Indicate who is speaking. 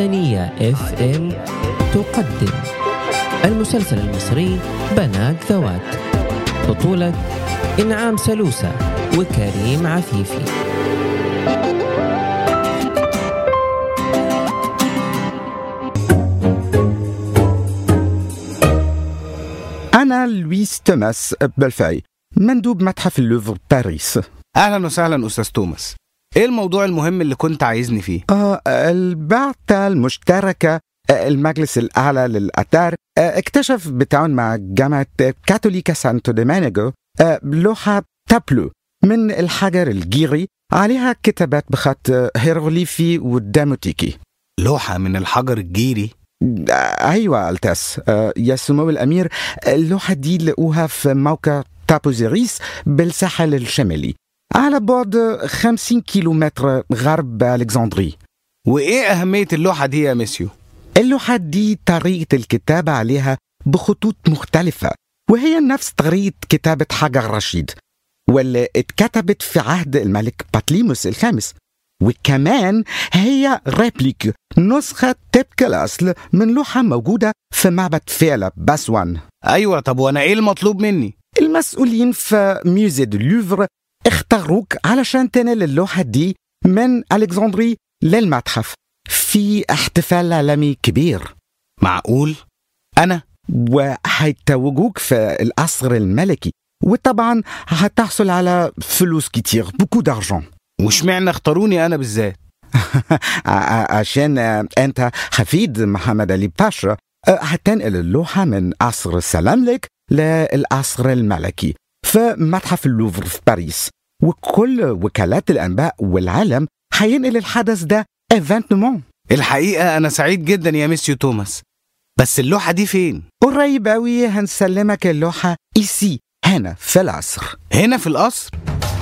Speaker 1: المدنية اف ام تقدم المسلسل المصري بنات ذوات بطولة إنعام سلوسة وكريم عفيفي
Speaker 2: أنا لويس توماس بلفاي مندوب متحف اللوفر باريس
Speaker 3: اهلا وسهلا استاذ توماس ايه الموضوع المهم اللي كنت عايزني فيه
Speaker 2: آه البعثة المشتركة آه، المجلس الأعلى للآثار آه، اكتشف بالتعاون مع جامعة كاثوليكا سانتو دومينيغو آه، لوحة تابلو من الحجر الجيري عليها كتابات بخط آه، هيروغليفي وداموتيكي
Speaker 3: لوحة من الحجر الجيري
Speaker 2: آه، أيوة ألتاس آه، يا سمو الأمير اللوحة دي لقوها في موقع تابوزيريس بالساحل الشمالي على بعد 50 كيلومتر غرب ألكسندري
Speaker 3: وايه اهمية اللوحة دي يا ميسيو
Speaker 2: اللوحة دي طريقة الكتابة عليها بخطوط مختلفة وهي نفس طريقة كتابة حجر رشيد واللي اتكتبت في عهد الملك بطليموس الخامس وكمان هي ريبليك نسخة طبق الأصل من لوحة موجودة في معبد فيلا باسوان
Speaker 3: ايوه طب وانا ايه المطلوب مني
Speaker 2: المسؤولين في ميوزي دو لوفر اختاروك علشان تنقل اللوحة دي من ألكسندري للمتحف في احتفال عالمي كبير
Speaker 3: معقول انا
Speaker 2: وهيتوجوك في القصر الملكي وطبعا هتحصل على فلوس كتير بوكو دارجون
Speaker 3: واشمعنى اختاروني انا بالذات
Speaker 2: عشان آه، انت حفيد محمد علي باشا آه، هتنقل اللوحة من قصر سلاملك للقصر الملكي في متحف اللوفر في باريس وكل وكالات الأنباء والعالم هينقل الحدث ده ايفنتمون
Speaker 3: الحقيقة انا سعيد جدا يا ميسيو توماس بس اللوحة دي فين
Speaker 2: قريب أوي هنسلمك اللوحة إيسي هنا في القصر
Speaker 3: هنا في القصر